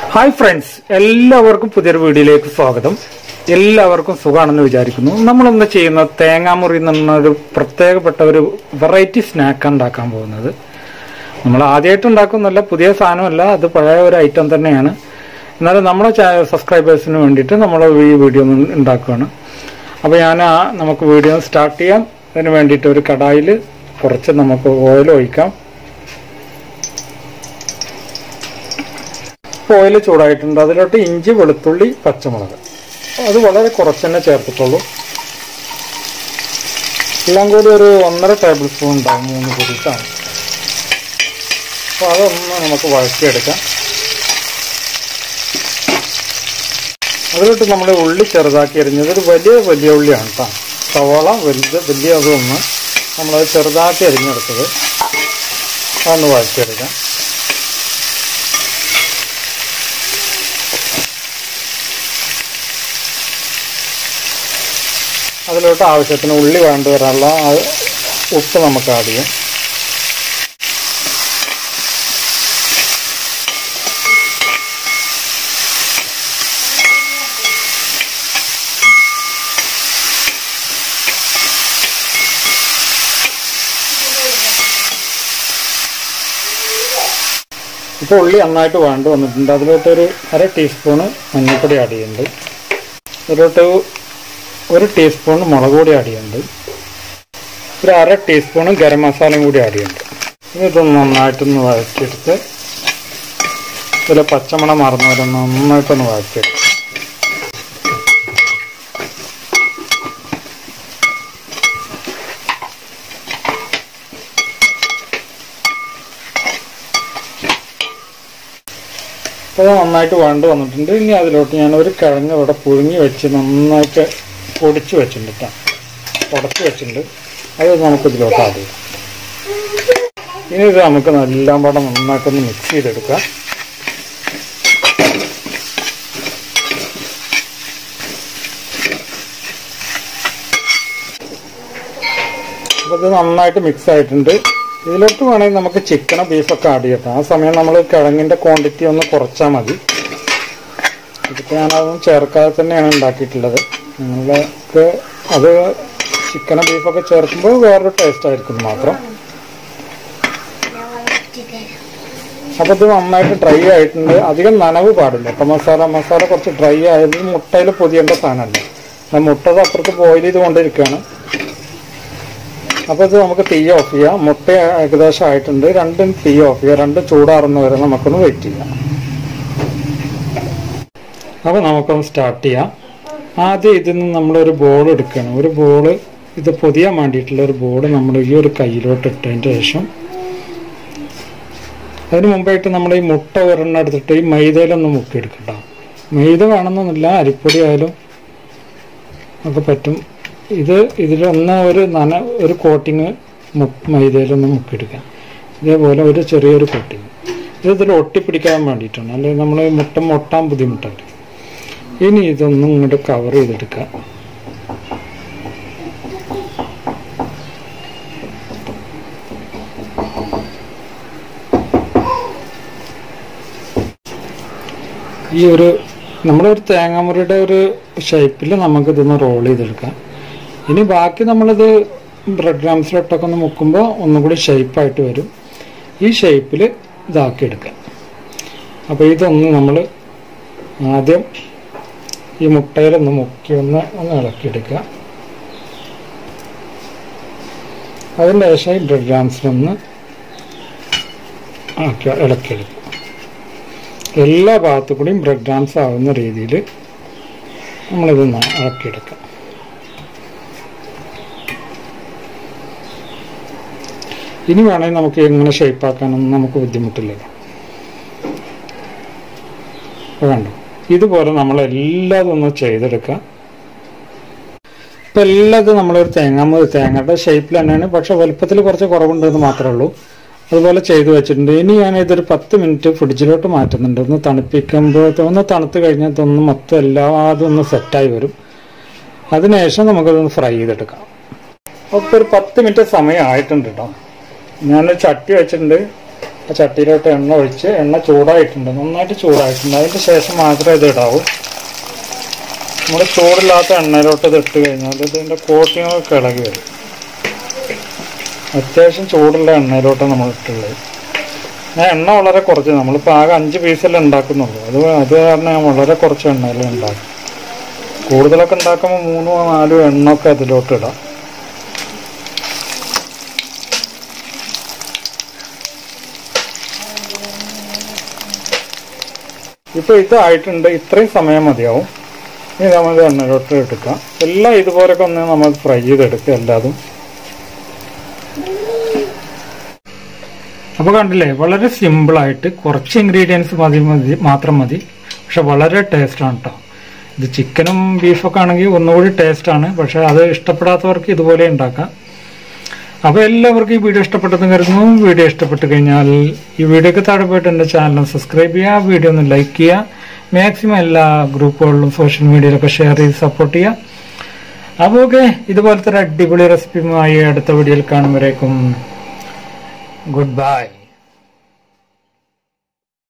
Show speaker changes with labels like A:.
A: Hi friends എല്ലാവർക്കും പുതിയൊരു വീഡിയോയിലേക്ക് സ്വാഗതം എല്ലാവർക്കും സുഖമാണെന്ന് വിചാരിക്കുന്നു നമ്മളിന്ന് ചെയ്യുന്ന തേങ്ങാമുറി എന്നൊരു പ്രത്യേകപ്പെട്ട ഒരു വെറൈറ്റി സ്നാക്ക് ഉണ്ടാക്കാൻ പോകുന്നത് നമ്മൾ ആദ്യമായിട്ട് ഉണ്ടാക്കുന്നല്ല പുതിയ സാധനമല്ല അത് പഴയ ഒരു ഐറ്റം തന്നെയാണ് എന്നാലും നമ്മുടെ സബ്സ്ക്രൈബേഴ്സിന് വേണ്ടിയിട്ട് നമ്മൾ ഈ വീഡിയോ ഒന്ന് ഉണ്ടാക്കുകയാണ് അപ്പോൾ ഞാൻ ആ നമുക്ക് വീഡിയോ സ്റ്റാർട്ട് ചെയ്യാം അതിന് വേണ്ടിയിട്ട് ഒരു കടായിൽ കുറച്ച് നമുക്ക് ഓയിൽ ഒഴിക്കാം ഓയിൽ ചൂടായിട്ടുണ്ട് അതിലോട്ട് ഇഞ്ചി വെളുത്തുള്ളി പച്ചമുളക് അത് വളരെ കുറച്ച് തന്നെ ചേർത്തിട്ടുള്ളൂ എല്ലാം കൂടി ഒരു ഒന്നര ടേബിൾ സ്പൂൺ ഉണ്ടാവും മൂന്ന് പൊടിച്ചാണ് അപ്പോൾ അതൊന്ന് നമുക്ക് വഴറ്റിയെടുക്കാം അതിലോട്ട് നമ്മൾ ഉള്ളി ചെറുതാക്കി എറിഞ്ഞത് ഒരു വലിയ വലിയ ഉള്ളിയാണ് കേട്ടോ സവാള വലുത് വലിയ അതൊന്ന് നമ്മളത് ചെറുതാക്കി അരിഞ്ഞെടുത്തത് അതൊന്ന് വഴറ്റിയെടുക്കാം അതിലോട്ട് ആവശ്യത്തിന് ഉള്ളി വേണ്ടി വരാനുള്ള ആ ഉപ്പ് നമുക്ക് ആഡ് ചെയ്യാം ഇപ്പോൾ ഉള്ളി നന്നായിട്ട് വേണ്ട വന്നിട്ടുണ്ട് അതിലോട്ട് ഒരു അര ടീസ്പൂണ് മഞ്ഞൾപ്പൊടി ആഡ് ചെയ്യുന്നുണ്ട് അതിലോട്ട് ഒരു ടീസ്പൂൺ മുളക് പൊടി ആഡ് ചെയ്യുന്നുണ്ട് ഒരു അര ടീസ്പൂൺ ഗരം മസാലയും കൂടി ആഡ് ചെയ്യുന്നുണ്ട് ഇതൊന്ന് നന്നായിട്ടൊന്ന് വഴറ്റിയെടുത്ത് ഇതിൽ പച്ചമണം മറന്നു വരെ നന്നായിട്ടൊന്ന് വഴറ്റിയെടുക്കും അപ്പോൾ നന്നായിട്ട് വണ്ട് വന്നിട്ടുണ്ട് ഇനി അതിലോട്ട് ഞാൻ ഒരു കിഴങ്ങ് ഇവിടെ പുഴുങ്ങി വെച്ച് നന്നായിട്ട് പൊടിച്ച് വെച്ചിട്ടുണ്ട് കേട്ടോ ഉടച്ച് വെച്ചിട്ടുണ്ട് അത് നമുക്ക് ഇതിലോട്ട് ആഡ് ചെയ്യാം ഇനി ഇത് നമുക്ക് എല്ലാം പാടെ നന്നായിട്ടൊന്ന് മിക്സ് ചെയ്തെടുക്കാം അപ്പോൾ ഇത് നന്നായിട്ട് മിക്സ് ആയിട്ടുണ്ട് ഇതിലോട്ട് വേണമെങ്കിൽ നമുക്ക് ചിക്കനോ ബീഫൊക്കെ ആഡ് ചെയ്യട്ടെ ആ സമയം നമ്മൾ കിഴങ്ങിൻ്റെ ക്വാണ്ടിറ്റി ഒന്ന് കുറച്ചാൽ മതി ഇതിപ്പോൾ ഞാനതൊന്നും ചേർക്കാതെ തന്നെയാണ് ഉണ്ടാക്കിയിട്ടുള്ളത് നിങ്ങൾക്ക് അത് ചിക്കനോ ബീഫൊക്കെ ചേർക്കുമ്പോൾ വേറൊരു ടേസ്റ്റ് ആയിരിക്കും മാത്രം അപ്പോൾ ഇത് നന്നായിട്ട് ഡ്രൈ ആയിട്ടുണ്ട് അധികം നനവ് പാടില്ല ഇപ്പം മസാല മസാല കുറച്ച് ഡ്രൈ ആയത് മുട്ടയിൽ പൊതിയേണ്ട സാധനമല്ല മുട്ടത് അപ്പുറത്ത് ബോയിൽ ചെയ്തുകൊണ്ടിരിക്കുകയാണ് അപ്പോൾ ഇത് നമുക്ക് തീ ഓഫ് ചെയ്യാം മുട്ട ഏകദേശം ആയിട്ടുണ്ട് രണ്ടും തീ ഓഫ് ചെയ്യാം രണ്ടും ചൂടാറുന്ന വരെ നമുക്കൊന്ന് വെയിറ്റ് ചെയ്യാം അപ്പോൾ നമുക്കൊന്ന് സ്റ്റാർട്ട് ചെയ്യാം ആദ്യം ഇതിൽ നിന്ന് നമ്മളൊരു ബോൾ എടുക്കണം ഒരു ബോള് ഇത് പൊതിയാൻ വേണ്ടിയിട്ടുള്ള ഒരു ബോൾ നമ്മൾ ഈ ഒരു കയ്യിലോട്ട് ഇട്ടതിന് ശേഷം അതിന് മുമ്പായിട്ട് നമ്മൾ ഈ മുട്ട ഒരെണ്ണം എടുത്തിട്ട് ഈ മൈദയിലൊന്ന് മുക്കിയെടുക്കട്ടോ മൈദ വേണമെന്നൊന്നുമില്ല അരിപ്പൊടി ആയാലും ഒക്കെ പറ്റും ഇത് ഇതിലൊന്ന് ഒരു നന ഒരു കോട്ടിങ് മൈദയിലൊന്ന് മുക്കിയെടുക്കാം ഇതേപോലെ ഒരു ചെറിയൊരു കോട്ടിങ് ഇത് ഇതിൽ ഒട്ടിപ്പിടിക്കാൻ വേണ്ടിയിട്ടാണ് അല്ലെങ്കിൽ നമ്മൾ മുട്ട മുട്ടാൻ ബുദ്ധിമുട്ടല്ലേ ഇനി ഇതൊന്നും ഇങ്ങോട്ട് കവർ ചെയ്തെടുക്കുക ഈ ഒരു നമ്മുടെ ഒരു തേങ്ങാമുറിയുടെ ഒരു ഷേപ്പിൽ നമുക്ക് ഇതൊന്ന് റോൾ ചെയ്തെടുക്കാം ഇനി ബാക്കി നമ്മളിത് ബ്രെഡ് ഗ്രാംസിലോട്ടൊക്കെ ഒന്ന് മുക്കുമ്പോൾ ഒന്നും കൂടി ഷേപ്പായിട്ട് വരും ഈ ഷേപ്പിൽ ഇതാക്കി എടുക്കാം അപ്പോൾ ഇതൊന്ന് നമ്മൾ ആദ്യം ഈ മുട്ടയിലൊന്ന് മുക്കി ഒന്ന് ഒന്ന് ഇളക്കിയെടുക്കുക അതിൻ്റെ ശേഷം ഈ ബ്രെഡ് ഗ്രാംസിലൊന്ന് ആക്കി ഇളക്കിയെടുക്കുക എല്ലാ ഭാഗത്തു കൂടിയും ബ്രെഡ് ഗ്രാംസ് ആവുന്ന രീതിയിൽ നമ്മളിതൊന്ന് ഇളക്കിയെടുക്കാം ഇനി വേണമെങ്കിൽ നമുക്ക് എങ്ങനെ ഷേപ്പാക്കാനൊന്നും നമുക്ക് ബുദ്ധിമുട്ടില്ലല്ലോ വേണ്ട ഇതുപോലെ നമ്മൾ എല്ലാതും ഒന്ന് ചെയ്തെടുക്കാം ഇപ്പം എല്ലാതും നമ്മളൊരു തേങ്ങാമ തേങ്ങയുടെ ഷേപ്പിൽ തന്നെയാണ് പക്ഷെ വലുപ്പത്തിൽ കുറച്ച് കുറവുണ്ടെന്ന് മാത്രമേ ഉള്ളൂ അതുപോലെ ചെയ്തു വെച്ചിട്ടുണ്ട് ഇനി ഞാൻ ഇതൊരു പത്ത് മിനിറ്റ് ഫ്രിഡ്ജിലോട്ട് മാറ്റുന്നുണ്ട് ഒന്ന് തണുപ്പിക്കുമ്പോൾ ഒന്ന് തണുത്ത് കഴിഞ്ഞാൽ ഇതൊന്ന് മൊത്തം എല്ലാതും ഒന്ന് സെറ്റായി വരും അതിനുശേഷം നമുക്കതൊന്ന് ഫ്രൈ ചെയ്തെടുക്കാം അപ്പോൾ ഒരു പത്ത് മിനിറ്റ് സമയം ആയിട്ടുണ്ട് കേട്ടോ ഞാനൊരു ചട്ടി വെച്ചിട്ടുണ്ട് ആ ചട്ടിയിലോട്ട് എണ്ണ ഒഴിച്ച് എണ്ണ ചൂടായിട്ടുണ്ട് നന്നായിട്ട് ചൂടായിട്ടുണ്ട് അതിന് ശേഷം മാത്രമേ ഇത് ഇടാവൂ നമ്മൾ ചൂടില്ലാത്ത എണ്ണയിലോട്ട് ഇത് ഇട്ട് കഴിഞ്ഞാൽ ഇതിൻ്റെ കോട്ടിങ്ങൊക്കെ ഇളകി വരും അത്യാവശ്യം ചൂടുള്ള എണ്ണയിലോട്ട് നമ്മൾ ഇട്ടുള്ളത് ഞാൻ എണ്ണ വളരെ കുറച്ച് നമ്മളിപ്പോൾ ആകെ അഞ്ച് പീസല്ലേ ഉണ്ടാക്കുന്നുള്ളൂ അത് അത് കാരണം ഞാൻ വളരെ കുറച്ച് എണ്ണയിൽ ഉണ്ടാക്കും കൂടുതലൊക്കെ ഉണ്ടാക്കുമ്പോൾ മൂന്നോ നാലോ എണ്ണൊക്കെ അതിലോട്ട് ഇടാം ഇപ്പോൾ ഇതായിട്ടുണ്ട് ഇത്രയും സമയം മതിയാവും ഇനി നമ്മൾ എണ്ണയിലോട്ട് എടുക്കാം എല്ലാം ഇതുപോലൊക്കെ ഒന്ന് നമ്മൾ ഫ്രൈ ചെയ്തെടുക്കുക എല്ലാതും അപ്പോൾ കണ്ടില്ലേ വളരെ സിമ്പിളായിട്ട് കുറച്ച് ഇൻഗ്രീഡിയൻസ് മതി മതി മാത്രം മതി പക്ഷെ വളരെ ടേസ്റ്റാണ് കേട്ടോ ഇത് ചിക്കനും ബീഫൊക്കെ ആണെങ്കിൽ ഒന്നുകൂടി ടേസ്റ്റാണ് പക്ഷെ അത് ഇഷ്ടപ്പെടാത്തവർക്ക് ഇതുപോലെ ഉണ്ടാക്കാം അപ്പോൾ എല്ലാവർക്കും ഈ വീഡിയോ ഇഷ്ടപ്പെട്ടെന്ന് കരുതുന്നു വീഡിയോ ഇഷ്ടപ്പെട്ട് കഴിഞ്ഞാൽ ഈ വീഡിയോക്ക് താഴെ പോയിട്ട് എൻ്റെ ചാനൽ സബ്സ്ക്രൈബ് ചെയ്യുക വീഡിയോ ഒന്ന് ലൈക്ക് ചെയ്യുക മാക്സിമം എല്ലാ ഗ്രൂപ്പുകളിലും സോഷ്യൽ മീഡിയയിലൊക്കെ ഷെയർ ചെയ്ത് സപ്പോർട്ട് ചെയ്യുക അപ്പോൾ ഓക്കെ ഇതുപോലത്തെ ഒരു അടിപൊളി റെസിപ്പിയുമായി അടുത്ത വീഡിയോയിൽ കാണുമ്പോഴേക്കും Goodbye.